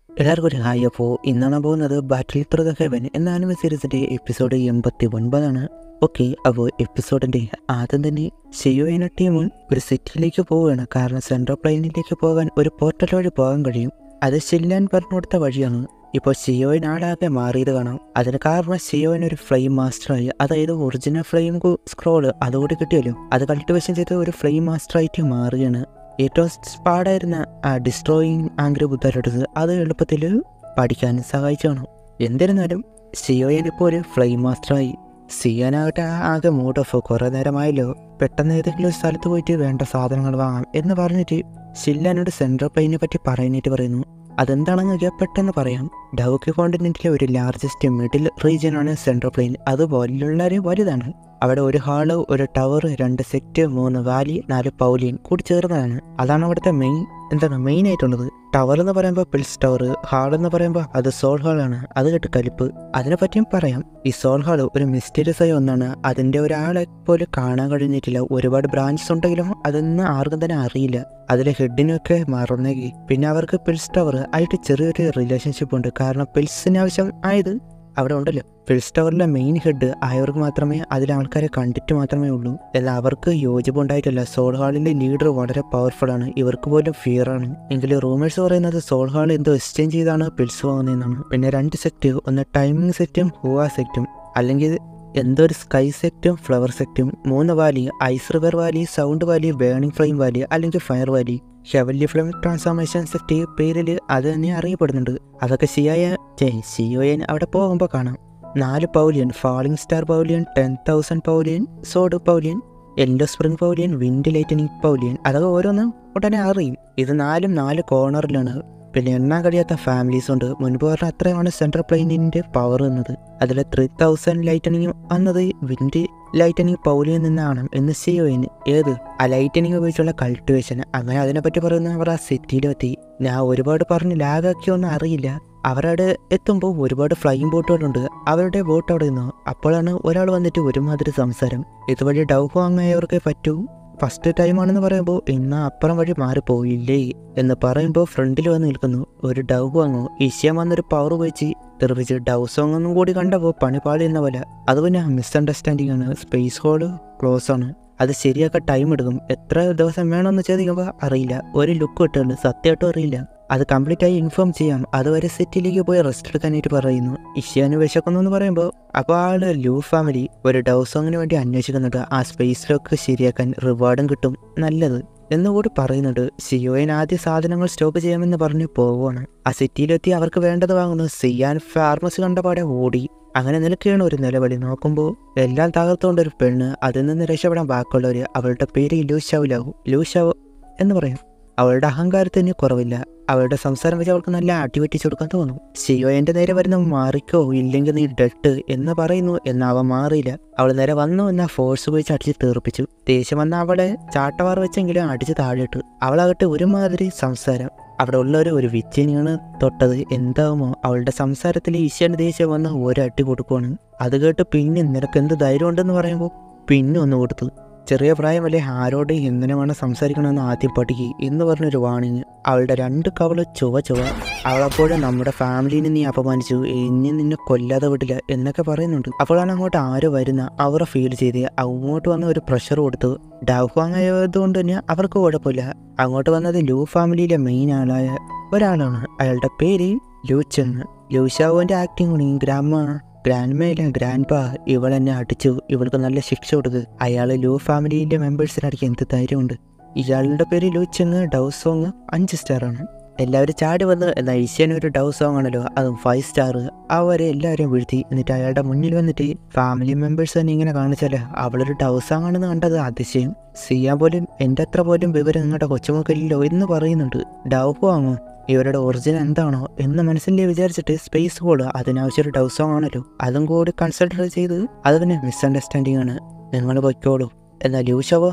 എല്ലാവർക്കും ഒരു ഹായ് അപ്പോൾ ഇന്നാണ് പോകുന്നത് ബാറ്റിൽ ത്രൂ ദ ഹെവൻ എന്ന ആനിമ സീരീസിൻ്റെ എപ്പിസോഡ് എൺപത്തി ഒൻപതാണ് ഓക്കെ അപ്പോൾ എപ്പിസോഡിൻ്റെ ആദ്യം തന്നെ ഷിയോയിന ടീം ഒരു സിറ്റിയിലേക്ക് പോവുകയാണ് കാരണം സെൻട്രൽ പ്ലെയിനിലേക്ക് പോകാൻ ഒരു പോർട്ടൽ വഴി പോകാൻ കഴിയും അത് ഷില്ലാൻ പറഞ്ഞു കൊടുത്ത വഴിയാണ് ഇപ്പോൾ ഷിയോയിൻ ആളാകെ മാറിയത് കാണാം അതിന് കാരണം ഷിയോയിൻ ഒരു ഫ്ലെയിം മാസ്റ്ററായി അതായത് ഒറിജിനൽ ഫ്ലെയിം സ്ക്രോള് അതുകൂടി കിട്ടിയല്ലോ അത് കൾട്ടിവേഷൻ ചെയ്ത് ഒരു ഫ്ലെയിം മാസ്റ്ററായിട്ട് മാറുകയാണ് ഏറ്റവും സ്പാഡായിരുന്ന ആ ഡിസ്ട്രോയിങ് ആംഗ്ര ബുദ്ധരെടുത്ത് അത് എളുപ്പത്തിൽ പഠിക്കാൻ സഹായിച്ചാണ് എന്നിരുന്നാലും സിയോയൻ ഇപ്പോൾ ഒരു ഫ്ലെയിം മാസ്റ്ററായി സിയാനാകട്ടെ ആകെ മൂഡ് ഓഫ് കുറേ നേരമായല്ലോ പെട്ടെന്ന് ഏതെങ്കിലും ഒരു സ്ഥലത്ത് പോയിട്ട് വേണ്ട സാധനങ്ങൾ വാങ്ങാം എന്ന് പറഞ്ഞിട്ട് ഷില്ലാനോട് സെൻട്രൽ പ്ലെയിനെ പറ്റി പറയാനായിട്ട് പറയുന്നു അതെന്താണെന്ന് നോക്കിയാൽ പെട്ടെന്ന് പറയാം ഡൗക്കി കോണ്ടിനെന്റിലെ ഒരു ലാർജസ്റ്റ് മിഡിൽ റീജിയനാണ് സെൻട്രൽ പ്ലെയിൻ അത് വളരെ വലുതാണ് അവിടെ ഒരു ഹാള് ഒരു ടവർ രണ്ട് സെറ്റ് മൂന്ന് വാലി നാല് പൗലിയൻ കൂടി ചേർന്നതാണ് അതാണ് അവിടുത്തെ മെയിൻ എന്താണ് മെയിൻ ആയിട്ടുള്ളത് ടവർ എന്ന് പറയുമ്പോൾ പിൽസ് ടവർ ഹാൾ എന്ന് പറയുമ്പോൾ അത് സോൾ ഹാളാണ് അത് കേട്ട് കലിപ്പ് അതിനെ പറ്റിയും പറയാം ഈ സോൾ ഹാൾ ഒരു മിസ്റ്റീരിയസ് ആയ ഒന്നാണ് അതിൻ്റെ ഒരാളെ പോലും കാണാൻ കഴിഞ്ഞിട്ടില്ല ഒരുപാട് ബ്രാഞ്ചസ് ഉണ്ടെങ്കിലും അതൊന്നും ആർക്കും തന്നെ അറിയില്ല അതിലെ ഹെഡിനൊക്കെ മറന്നേകി പിന്നെ അവർക്ക് പിൽസ് ടവർ ആയിട്ട് ചെറിയൊരു റിലേഷൻഷിപ്പ് ഉണ്ട് കാരണം പിൽസിന് ആവശ്യം ആയത് അവിടെ ഉണ്ടല്ലോ ഫിൽസ് ടവറിലെ മെയിൻ ഹെഡ് ആയവർക്ക് മാത്രമേ അതിലെ ആൾക്കാരെ കണ്ടിട്ട് മാത്രമേ ഉള്ളൂ എന്നാൽ അവർക്ക് യോജിപ്പുണ്ടായിട്ടില്ല സോൾ ഹാളിന്റെ ലീഡർ വളരെ പവർഫുൾ ആണ് ഇവർക്ക് പോലും ഫിയർ ആണ് എങ്കിലും റൂമേഴ്സ് പറയുന്നത് സോൾ ഹാൾ എന്തോ എക്സ്ചേഞ്ച് ചെയ്താണ് പിൽസ് വാങ്ങുന്നതെന്നാണ് പിന്നെ രണ്ട് സെറ്റ് ഒന്ന് ടൈമിംഗ് സെറ്റും ഹുവ സെറ്റും അല്ലെങ്കിൽ എന്തോ ഒരു സ്കൈ സെറ്റും ഫ്ലവർ സെറ്റും മൂന്ന് valley ice river valley sound valley burning flame valley അല്ലെങ്കിൽ ഫയർ വാലി ഷെവല്ലി ഫ്ലെയിം ട്രാൻസ്ഫോർമേഷൻ സെറ്റ് പേരിൽ അത് തന്നെ അറിയപ്പെടുന്നുണ്ട് അതൊക്കെ സിയായ സിയോയൻ അവിടെ പോകുമ്പോൾ കാണാം നാല് pavilion falling star pavilion ten thousand pavilion sword pavilion yellow spring pavilion wind lightning pavilion അതൊക്കെ ഓരോന്നും ഉടനെ അറിയും ഇത് നാലും നാല് കോർണറിലാണ് പിന്നെ എണ്ണാൻ കഴിയാത്ത ഫാമിലീസ് ഉണ്ട് മുൻപ് പറഞ്ഞ അത്രയുമാണ് സെൻട്രൽ പ്ലെയിനിൻ്റെ പവർ എന്നത് അതിൽ ത്രീ തൗസൻഡ് ലൈറ്റനിങ് വന്നത് വിൻഡ് ലൈറ്റനിങ് പൗലിയിൽ നിന്നാണ് എന്ന് സിയോയിന് ഏത് ആ ലൈറ്റനിങ് ഉപയോഗിച്ചുള്ള കൾട്ടിവേഷൻ അങ്ങനെ അതിനെപ്പറ്റി പറയുന്ന അവർ ആ സിറ്റിയിലെത്തി ഞാൻ ഒരുപാട് പറഞ്ഞ് ലാഗാക്കിയൊന്നും അറിയില്ല അവരവിടെ എത്തുമ്പോൾ ഒരുപാട് ഫ്ലൈയിങ് ബോട്ടുകളുണ്ട് അവരുടെ ബോട്ട് അവിടെ നിന്നു അപ്പോഴാണ് ഒരാൾ വന്നിട്ട് ഒരുമാതിരി സംസാരം ഇതുവഴി ഡൗ വാങ്ങിയവർക്ക് പറ്റൂ ഫസ്റ്റ് ടൈമാണെന്ന് പറയുമ്പോൾ ഇന്ന് അപ്പുറം വഴി മാറിപ്പോയില്ലേ എന്ന് പറയുമ്പോൾ ഫ്രണ്ടിൽ വന്ന് നിൽക്കുന്നു ഒരു ഡൗ വാങ്ങു ഈശ്യം വന്നൊരു പവർ ഉപയോഗിച്ച് തെറിപ്പിച്ച് ഡൗ സോങ് ഒന്നും കൂടി കണ്ടപ്പോൾ പണിപ്പാളി എന്ന പോലെ അത് പിന്നെ മിസ്അണ്ടർസ്റ്റാൻഡിങ് ആണ് സ്പേസ് ഹോള് ക്ലോസ് ആണ് അത് ശരിയാക്കാൻ ടൈം എടുക്കും എത്ര ദിവസം വേണമെന്ന് ചോദിക്കുമ്പോൾ അറിയില്ല ഒരു ലുക്ക് ഇട്ടുണ്ട് സത്യമായിട്ടും അറിയില്ല അത് കംപ്ലീറ്റ് ആയി ഇൻഫോം ചെയ്യാം അതുവരെ സെറ്റിലേക്ക് പോയി റെസ്റ്റ് എടുക്കാനായിട്ട് പറയുന്നു ഇഷ്യാന് വിശക്കുന്നു എന്ന് പറയുമ്പോൾ അപ്പോൾ ആള് ലൂ ഫാമിലി ഒരു ഡൗസോങ്ങിന് വേണ്ടി അന്വേഷിക്കുന്നുണ്ട് ആ സ്പേസിലൊക്കെ ശരിയാക്കാൻ റിവാർഡും കിട്ടും നല്ലത് എന്നുകൂടി പറയുന്നുണ്ട് സിയോയിൻ ആദ്യ സാധനങ്ങൾ സ്റ്റോപ്പ് ചെയ്യാമെന്ന് പറഞ്ഞ് പോവുകയാണ് ആ സിറ്റിയിലെത്തി അവർക്ക് വേണ്ടത് വാങ്ങുന്നു സിയാൻ ഫാർമസി കണ്ടപാടെ ഓടി അങ്ങനെ നിലക്കുകയാണ് ഒരു നിലവിളി നോക്കുമ്പോൾ എല്ലാം തകർത്തുകൊണ്ട് ഒരു പെണ്ണ് അതിൽ നിന്ന് രക്ഷപ്പെടാൻ ബാക്കിയുള്ളവർ അവളുടെ പേര് ലൂഷാവ് ലവ് ലൂഷാവ് എന്ന് പറയും അവളുടെ അഹങ്കാരത്തിന് കുറവില്ല അവളുടെ സംസാരം വെച്ച് അവൾക്ക് നല്ല അടിവെട്ടിച്ചു കൊടുക്കാൻ തോന്നും ഷിയോ എന്റെ നേരെ വരുന്ന മാറിക്കോ ഇല്ലെങ്കിൽ നീ ഡെട്ട് എന്ന് പറയുന്നു എന്നാൽ അവൻ മാറിയില്ല അവൾ നേരെ വന്നു എന്നാൽ ഫോഴ്സ് ഉപയോഗിച്ച് അടിച്ച് തീർപ്പിച്ചു ദേഷ്യം വന്ന അവളെ ചാട്ടവാർ വെച്ചെങ്കിലും അടിച്ച് താഴെയിട്ടു അവളാകട്ടെ ഒരുമാതിരി സംസാരം അവിടെ ഉള്ളവർ ഒരു വിച്ചിനെയാണ് തൊട്ടത് എന്താവുമോ അവളുടെ സംസാരത്തിൽ ഈശ്വരൻ്റെ ദേഷ്യം വന്ന് ഒരട്ടി കൊടുക്കുവാണ് അത് കേട്ട് പിന്നെ നിനക്ക് എന്ത് ധൈര്യം ഉണ്ടെന്ന് പറയുമ്പോൾ പിന്നെ ഒന്ന് കൊടുത്തു ചെറിയ പ്രായമല്ലേ ആരോട് എങ്ങനെ വേണം സംസാരിക്കണമെന്ന് ആദ്യം പഠിക്കുക എന്ന് പറഞ്ഞൊരു വാണിങ് അവളുടെ രണ്ട് കവള് ചുവ ചുവ അവളപ്പോഴും നമ്മുടെ ഫാമിലിനെ നീ അപമാനിച്ചു ഇനി നിന്നെ കൊല്ലാതെ വിടില്ല എന്നൊക്കെ പറയുന്നുണ്ട് അപ്പോഴാണ് അങ്ങോട്ട് ആര് വരുന്ന അവരെ ഫീൽ ചെയ്ത് അങ്ങോട്ട് വന്ന ഒരു പ്രഷർ കൊടുത്തു ഡൗഫാങ് ആയതുകൊണ്ട് തന്നെ അവർക്ക് കുഴപ്പമില്ല അങ്ങോട്ട് വന്നത് ലൂ ഫാമിലിയിലെ മെയിൻ ആളായ ഒരാളാണ് അയാളുടെ പേര് ലൂച്ചെന്ന് ലൂഷാവുവിൻ്റെ ആക്ടിങ് ഗ്രാമ ഗ്രാൻഡ്മയിലെ ഗ്രാൻഡ് പാ ഇവൾ എന്നെ അടിച്ചു ഇവൾക്ക് നല്ല ശിക്ഷ കൊടുക്ക് അയാൾ ലൂ ഫാമിലിയിലെ മെമ്പേഴ്സിനടിക്ക് എന്ത് ധൈര്യമുണ്ട് ഇയാളുടെ പേര് ലൂ ചെങ് ഡൗ സോങ് അഞ്ച് സ്റ്റാർ ആണ് എല്ലാവരും ചാടി വന്ന് എന്നാൽ ഈശ്വരൻ ഒരു ഡൗ സോങ് ആണല്ലോ അതും ഫൈവ് സ്റ്റാർ അവരെ എല്ലാവരെയും വീഴ്ത്തി എന്നിട്ട് അയാളുടെ മുന്നിൽ വന്നിട്ട് ഫാമിലി മെമ്പേഴ്സ് തന്നെ ഇങ്ങനെ കാണിച്ചാല് അവളൊരു ഡൗ സോങ് ആണെന്ന് കണ്ടത് അതിശയം സിയാൻ പോലും എൻ്റെ അത്ര പോലും വിവരം നിങ്ങളുടെ കൊച്ചുമക്കളില്ലോ എന്ന് പറയുന്നുണ്ട് ഡൗ വാങ്ങും ഇവരുടെ ഒറിജിനൽ എന്താണോ എന്ന് മനസ്സിൽ വിചാരിച്ചിട്ട് സ്പേസ് കോഡ് അതിനാവശ്യം ഒരു ഡൗസോങ് ആണല്ലോ അതും കൂടി കൺസിഡർ ചെയ്ത് അത് പിന്നെ മിസ്അണ്ടർസ്റ്റാൻഡിങ് ആണ് നിങ്ങൾ പൊയ്ക്കോളൂ എന്നാൽ ലൂഷവോ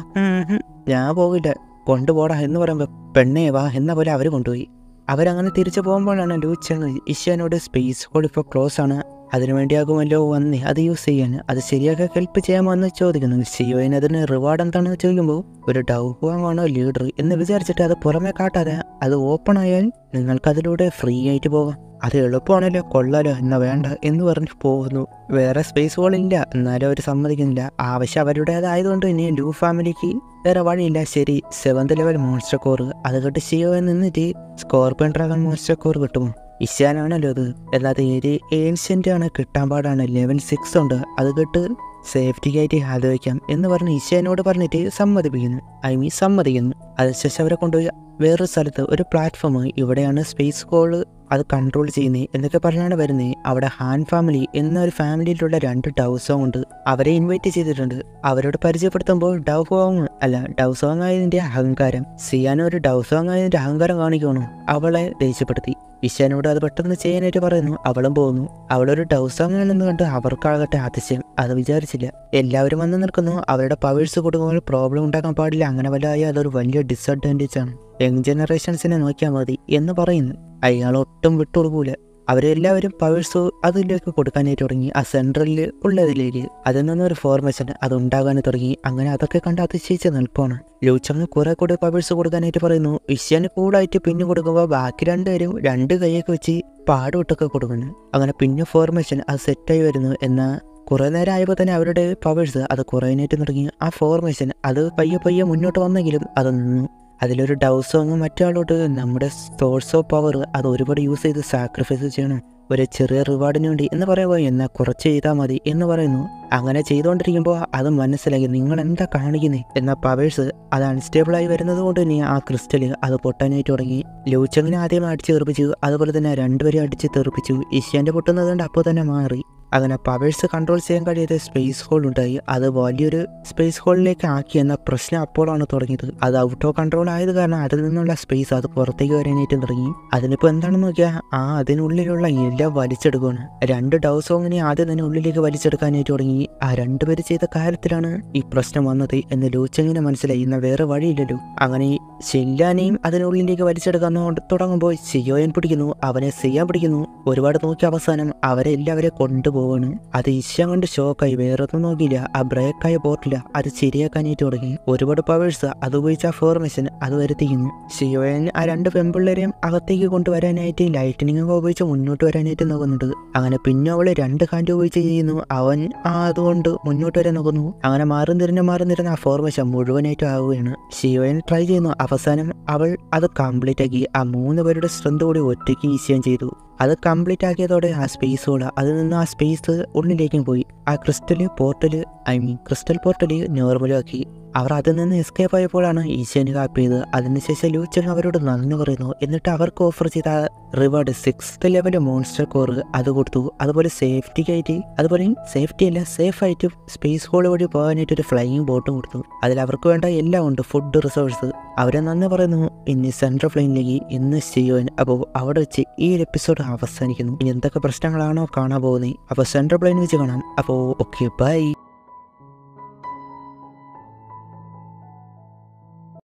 ഞാൻ പോകില്ല കൊണ്ടുപോടാ എന്ന് പറയുമ്പോൾ പെണ്ണേ വാ എന്ന പോലെ അവർ കൊണ്ടുപോയി അവരങ്ങനെ തിരിച്ചു പോകുമ്പോഴാണ് ലൂച്ചങ് ഇഷ്യാനോട് സ്പേസ് കോഡ് ഇപ്പോൾ ക്ലോസ് ആണ് അതിനുവേണ്ടിയാകുമല്ലോ വന്നേ അത് യൂസ് ചെയ്യാൻ അത് ശരിയാക്കാൻ ഹെൽപ്പ് ചെയ്യാമോ എന്ന് ചോദിക്കുന്നു ഷിയോയിന് അതിന് റിവാർഡ് എന്താണെന്ന് ചോദിക്കുമ്പോൾ ഒരു ഡൗഹുവാങ്ങാണോ ലീഡർ എന്ന് വിചാരിച്ചിട്ട് അത് പുറമെ കാട്ടാതെ അത് ഓപ്പൺ ആയാൽ നിങ്ങൾക്ക് അതിലൂടെ ഫ്രീ ആയിട്ട് പോകാം അത് എളുപ്പമാണല്ലോ കൊള്ളാലോ എന്നാ വേണ്ട എന്ന് പറഞ്ഞ് പോകുന്നു വേറെ സ്പേസ് ഇല്ല എന്നാലും അവർ സമ്മതിക്കുന്നില്ല ആവശ്യം അവരുടേതായതുകൊണ്ട് ഇനി ലൂ ഫാമിലിക്ക് വേറെ വഴിയില്ല ശരി സെവന്ത് ലെവൽ മോൺസ്റ്റർ കോർ അത് കേട്ട് ഷിയോ നിന്നിട്ട് സ്കോർപ്പിയൻ ഡ്രാഗൺ മോൺസ്റ്റർ കോർ കിട്ടുമോ ഇശാനാണല്ലോ അത് അല്ലാതെ ഒരു ഏൻഷ്യൻ്റ് ആണ് കിട്ടാൻ പാടാണ് ലെവൽ സിക്സ് ഉണ്ട് അത് കേട്ട് സേഫ്റ്റിക്കായിട്ട് ആലോചിക്കാം എന്ന് പറഞ്ഞ് ഈശാനോട് പറഞ്ഞിട്ട് സമ്മതിപ്പിക്കുന്നു ഐ മീൻ സമ്മതിക്കുന്നു അതിനുശേഷം അവരെ കൊണ്ടുപോയി വേറൊരു സ്ഥലത്ത് ഒരു പ്ലാറ്റ്ഫോം ഇവിടെയാണ് സ്പേസ് കോള് അത് കൺട്രോൾ ചെയ്യുന്നത് എന്നൊക്കെ പറഞ്ഞാണ് വരുന്നത് അവിടെ ഹാൻ ഫാമിലി എന്ന ഒരു ഫാമിലിയിലുള്ള രണ്ട് ഡൗസോങ് ഉണ്ട് അവരെ ഇൻവൈറ്റ് ചെയ്തിട്ടുണ്ട് അവരോട് പരിചയപ്പെടുത്തുമ്പോൾ ഡൗസോങ് അല്ല ഡൗസോങ് ആയതിന്റെ അഹങ്കാരം സിയാനോ ഒരു ഡൗസോങ് ആയതിന്റെ അഹങ്കാരം കാണിക്കണം അവളെ ദേഷ്യപ്പെടുത്തി ഇശാനോട് അത് പെട്ടെന്ന് ചെയ്യാനായിട്ട് പറയുന്നു അവളും പോകുന്നു അവളൊരു ഡൗസാങ്ങാണെന്ന് കണ്ട് അവർക്കാകട്ടെ അതിശയം അത് വിചാരിച്ചില്ല എല്ലാവരും വന്ന് നിൽക്കുന്നു അവരുടെ പവേഴ്സ് കൊടുക്കുമ്പോൾ പ്രോബ്ലം ഉണ്ടാക്കാൻ പാടില്ല അങ്ങനെ വല്ലതായി അതൊരു വലിയ ഡിസഡ്വാൻറ്റേജ് ആണ് യങ് ജനറേഷൻസിനെ നോക്കിയാൽ മതി എന്ന് പറയുന്നു അയാൾ ഒട്ടും വിട്ടുകൊടുക്കൂല അവരെല്ലാവരും പവേഴ്സ് അതിലേക്ക് കൊടുക്കാനായിട്ട് തുടങ്ങി ആ സെൻട്രലിൽ ഉള്ളതിലേക്ക് അതിൽ നിന്നൊരു ഫോർമേഷൻ അത് ഉണ്ടാകാൻ തുടങ്ങി അങ്ങനെ അതൊക്കെ കണ്ട് അതിശയിച്ച് നിൽപ്പാണ് ലൂച്ചങ്ങ് കുറെ കൂടെ പവേഴ്സ് കൊടുക്കാനായിട്ട് പറയുന്നു ഇഷ്യാന് കൂടായിട്ട് പിന്നെ കൊടുക്കുമ്പോൾ ബാക്കി രണ്ടുപേരും രണ്ട് കൈയൊക്കെ വെച്ച് പാടുവിട്ടൊക്കെ കൊടുക്കുന്നു അങ്ങനെ പിന്നെ ഫോർമേഷൻ അത് സെറ്റായി വരുന്നു എന്നാൽ കുറേ നേരം ആയപ്പോൾ തന്നെ അവരുടെ പവേഴ്സ് അത് കുറയാനായിട്ട് തുടങ്ങി ആ ഫോർമേഷൻ അത് പയ്യെ പയ്യെ മുന്നോട്ട് വന്നെങ്കിലും അത് നിന്നു അതിലൊരു ഡൗസോ അങ്ങ് മറ്റാളോട്ട് നമ്മുടെ സോഴ്സ് ഓഫ് പവർ അത് ഒരുപാട് യൂസ് ചെയ്ത് സാക്രിഫൈസ് ചെയ്യണം ഒരു ചെറിയ റിവാർഡിന് വേണ്ടി എന്ന് പറയുമ്പോൾ എന്നാൽ കുറച്ച് ചെയ്താൽ മതി എന്ന് പറയുന്നു അങ്ങനെ ചെയ്തുകൊണ്ടിരിക്കുമ്പോൾ അത് മനസ്സിലാക്കി നിങ്ങൾ എന്താ കാണിക്കുന്നത് എന്നാൽ പവേഴ്സ് അത് അൺസ്റ്റേബിളായി വരുന്നത് കൊണ്ട് തന്നെ ആ ക്രിസ്റ്റൽ അത് പൊട്ടാനായിട്ട് തുടങ്ങി ലൂച്ചങ്ങിനെ ആദ്യം അടിച്ച് തെറിപ്പിച്ചു അതുപോലെ തന്നെ രണ്ടുപേരും അടിച്ച് തെറിപ്പിച്ചു ഇഷ്യാൻ്റെ പൊട്ടുന്നത് കൊണ്ട് അപ്പോൾ തന്നെ മാറി അങ്ങനെ പവേഴ്സ് കൺട്രോൾ ചെയ്യാൻ കഴിയാത്ത സ്പേസ് ഹോൾ ഉണ്ടായി അത് വലിയൊരു സ്പേസ് ഹോളിലേക്ക് ആക്കി എന്ന പ്രശ്നം അപ്പോഴാണ് തുടങ്ങിയത് അത് ഔട്ട് ഓഫ് കൺട്രോൾ ആയത് കാരണം അതിൽ നിന്നുള്ള സ്പേസ് അത് പുറത്തേക്ക് വരാനായിട്ട് തുടങ്ങി അതിനിപ്പോൾ എന്താണെന്ന് നോക്കിയാൽ ആ അതിനുള്ളിലുള്ള എല്ലാം വലിച്ചെടുക്കുകയാണ് രണ്ട് ഡൗസോങ്ങിനെ ആദ്യം തന്നെ ഉള്ളിലേക്ക് വലിച്ചെടുക്കാനായിട്ട് തുടങ്ങി ആ രണ്ടുപേര് ചെയ്ത കാര്യത്തിലാണ് ഈ പ്രശ്നം വന്നത് എന്ന് ലൂച്ചങ്ങിനെ മനസ്സിലായി എന്നാൽ വേറെ വഴിയില്ലല്ലോ അങ്ങനെ ഷെല്ലാനെയും അതിനുള്ളിലേക്ക് വലിച്ചെടുക്കാൻ തുടങ്ങുമ്പോൾ സിയോയൻ പിടിക്കുന്നു അവനെ സിയാൻ പിടിക്കുന്നു ഒരുപാട് നോക്കി അവസാനം അവരെ എല്ലാവരെ കൊണ്ടുപോവാണ് അത് ഇഷ്യം കൊണ്ട് ഷോക്കായി വേറെ ഒന്നും നോക്കിയില്ല ആ ബ്രേക്കായ പോർട്ടില്ല അത് ശരിയാക്കാനായിട്ട് തുടങ്ങി ഒരുപാട് പവേഴ്സ് അത് ഉപയോഗിച്ച ആ ഫോർമേഷൻ അത് വരുത്തിക്കുന്നു ഷിയോയൻ ആ രണ്ട് പെമ്പിള്ളേരെയും അകത്തേക്ക് കൊണ്ടുവരാനായിട്ട് ലൈറ്റനിങ് ഉപയോഗിച്ച് മുന്നോട്ട് വരാനായിട്ട് നോക്കുന്നുണ്ട് അങ്ങനെ പിന്നെ അവള് രണ്ട് ഹാൻഡ് ഉപയോഗിച്ച് ചെയ്യുന്നു അവൻ ആ അതുകൊണ്ട് മുന്നോട്ട് വരാൻ നോക്കുന്നു അങ്ങനെ മാറി തിരിഞ്ഞ് മാറി തിരിഞ്ഞ ആ ഫോർമേഷൻ മുഴുവനായിട്ട് ആവുകയാണ് ഷിയോയൻ ട്രൈ ചെയ്യുന്നു അവസാനം അവൾ അത് കംപ്ലീറ്റ് ആക്കി ആ മൂന്ന് പേരുടെ സ്ട്രെങ്ത് കൂടി ഒറ്റയ്ക്ക് ഈസിയാൻ ചെയ്തു അത് കംപ്ലീറ്റ് ആക്കിയതോടെ ആ സ്പേസ് കൂടെ അതിൽ നിന്ന് ആ സ്പേസ് ഉള്ളിലേക്കും പോയി ആ crystal portal I mean crystal portal നോർമലാക്കി അവർ അതിൽ നിന്ന് എസ്കേപ്പ് ആയപ്പോഴാണ് ഈശ്വന് കാപ്പി ചെയ്ത് അതിനുശേഷം ലൂച്ചൻ അവരോട് നന്ദി പറയുന്നു എന്നിട്ട് അവർക്ക് ഓഫർ ചെയ്ത reward sixth level monster core അത് കൊടുത്തു അതുപോലെ സേഫ്റ്റിക്കായിട്ട് അതുപോലെ സേഫ്റ്റി അല്ല സേഫ് ആയിട്ട് സ്പേസ് ഹോൾ വഴി പോകാനായിട്ട് ഒരു ഫ്ലൈയിങ് ബോട്ടും കൊടുത്തു അതിൽ അവർക്ക് വേണ്ട എല്ലാം ഉണ്ട് ഫുഡ് റിസോഴ്സ് അവരെ നന്ദി പറയുന്നു ഇനി സെൻട്രൽ ഫ്ലൈനിലേക്ക് ഇന്ന് ചെയ്യുവാൻ അപ്പോൾ അവിടെ വെച്ച് ഈ ഒരു എപ്പിസോഡ് അവസാനിക്കുന്നു ഇനി എന്തൊക്കെ പ്രശ്നങ്ങളാണോ കാണാൻ പോകുന്നത് അപ്പോൾ സെൻട്രൽ പ്ലെയിൻ വെച്ച് കാണാം അപ്പോൾ ഓക്കെ ബൈ